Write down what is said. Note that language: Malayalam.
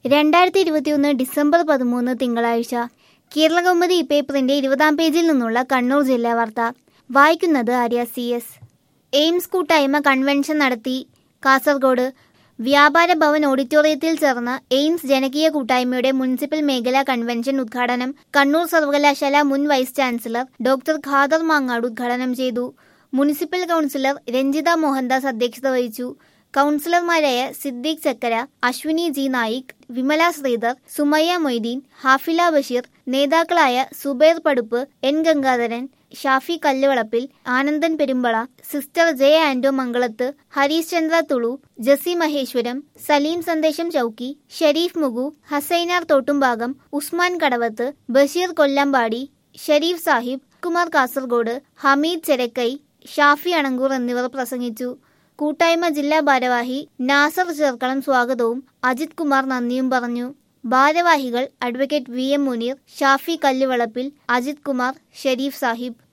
രണ്ടായിരത്തി ഇരുപത്തിയൊന്ന് ഡിസംബർ പതിമൂന്ന് തിങ്കളാഴ്ച കേരളകൗമുദി പേപ്പറിന്റെ ഇരുപതാം പേജിൽ നിന്നുള്ള കണ്ണൂർ ജില്ലാ വാർത്ത വായിക്കുന്നത് ആര്യ സി എസ് എയിംസ് കൂട്ടായ്മ കൺവെൻഷൻ നടത്തി കാസർഗോഡ് വ്യാപാര ഭവൻ ഓഡിറ്റോറിയത്തിൽ ചേർന്ന എയിംസ് ജനകീയ കൂട്ടായ്മയുടെ മുനിസിപ്പൽ മേഖലാ കൺവെൻഷൻ ഉദ്ഘാടനം കണ്ണൂർ സർവകലാശാല മുൻ vice chancellor doctor Khader Mangad ഉദ്ഘാടനം ചെയ്തു മുനിസിപ്പൽ കൗൺസിലർ രഞ്ജിത മോഹൻദാസ് അധ്യക്ഷത വഹിച്ചു കൗൺസിലർമാരായ സിദ്ദീഖ് ചക്കര അശ്വിനി ജി നായിക് വിമല ശ്രീധർ സുമയ്യ മൊയ്തീൻ ഹാഫില ബഷീർ നേതാക്കളായ സുബൈർ പടുപ്പ് എൻ ഗംഗാധരൻ ഷാഫി കല്ലുവളപ്പിൽ ആനന്ദൻ പെരുമ്പള സിസ്റ്റർ ജയ ആന്റോ മംഗളത്ത് ഹരീഷ് ചന്ദ്ര തുളു ജസി മഹേശ്വരം സലീം സന്ദേശം ചൌക്കി ഷരീഫ് മുഗു ഹസൈനാർ തോട്ടുംഭാഗം ഉസ്മാൻ കടവത്ത് ബഷീർ കൊല്ലമ്പാടി ഷരീഫ് സാഹിബ് കുമാർ കാസർഗോഡ് ഹമീദ് ചെരക്കൈ ഷാഫി അണങ്കൂർ എന്നിവർ പ്രസംഗിച്ചു കൂട്ടായ്മ ജില്ലാ ഭാരവാഹി നാസർ ചേർക്കളം സ്വാഗതവും അജിത് കുമാർ നന്ദിയും പറഞ്ഞു ഭാരവാഹികൾ advocate V M Muneer Shafi Kalluvalappil Ajith Kumar Sharif Sahib